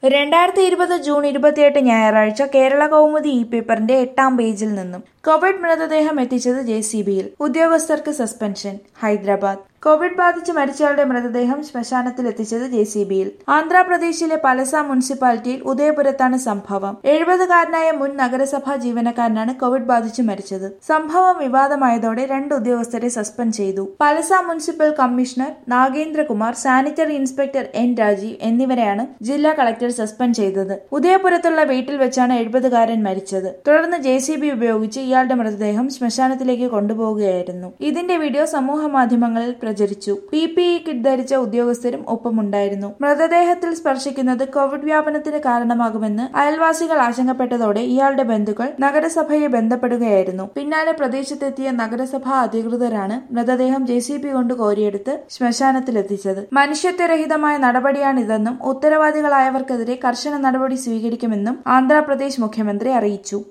രണ്ടായിരത്തി ഇരുപത് ജൂൺ ഇരുപത്തിയെട്ട് ഞായറാഴ്ച കേരള കൗമുദി ഇ പേപ്പറിന്റെ എട്ടാം പേജിൽ നിന്നും കോവിഡ് മൃതദേഹം എത്തിച്ചത് ജെ സി ബിയിൽ ഉദ്യോഗസ്ഥർക്ക് സസ്പെൻഷൻ ഹൈദരാബാദ് കോവിഡ് ബാധിച്ച് മരിച്ചയാളുടെ മൃതദേഹം ശ്മശാനത്തിൽ എത്തിച്ചത് ജെ സി ബിയിൽ ആന്ധ്രാപ്രദേശിലെ പലസ മുനിസിപ്പാലിറ്റിയിൽ ഉദയപുരത്താണ് സംഭവം എഴുപതുകാരനായ മുൻ നഗരസഭാ ജീവനക്കാരനാണ് കോവിഡ് ബാധിച്ച് മരിച്ചത് സംഭവം വിവാദമായതോടെ രണ്ട് ഉദ്യോഗസ്ഥരെ സസ്പെൻഡ് ചെയ്തു Palasa municipal commissioner Nagendrakumar sanitary inspector N Rajeev എന്നിവരെയാണ് ജില്ലാ കളക്ടർ സസ്പെൻഡ് ചെയ്തത് ഉദയപുരത്തുള്ള വീട്ടിൽ വെച്ചാണ് എഴുപതുകാരൻ മരിച്ചത് തുടർന്ന് ജെ സി ബി ഉപയോഗിച്ച് ഇയാളുടെ മൃതദേഹം ശ്മശാനത്തിലേക്ക് കൊണ്ടുപോവുകയായിരുന്നു ഇതിന്റെ വീഡിയോ സമൂഹ മാധ്യമങ്ങളിൽ പ്രചരിച്ചു പി പി ഇ കിറ്റ് ധരിച്ച ഉദ്യോഗസ്ഥരും ഒപ്പമുണ്ടായിരുന്നു മൃതദേഹത്തിൽ സ്പർശിക്കുന്നത് കോവിഡ് വ്യാപനത്തിന് കാരണമാകുമെന്ന് അയൽവാസികൾ ആശങ്കപ്പെട്ടതോടെ ഇയാളുടെ ബന്ധുക്കൾ നഗരസഭയെ ബന്ധപ്പെടുകയായിരുന്നു പിന്നാലെ പ്രദേശത്തെത്തിയ നഗരസഭാ അധികൃതരാണ് മൃതദേഹം ജെ സി ബി കൊണ്ട് കോരിയെടുത്ത് ശ്മശാനത്തിലെത്തിച്ചത് മനുഷ്യത്വരഹിതമായ നടപടിയാണിതെന്നും ഉത്തരവാദികളായവർക്കെതിരെ കർശന നടപടി സ്വീകരിക്കുമെന്നും ആന്ധ്രാപ്രദേശ് മുഖ്യമന്ത്രി അറിയിച്ചു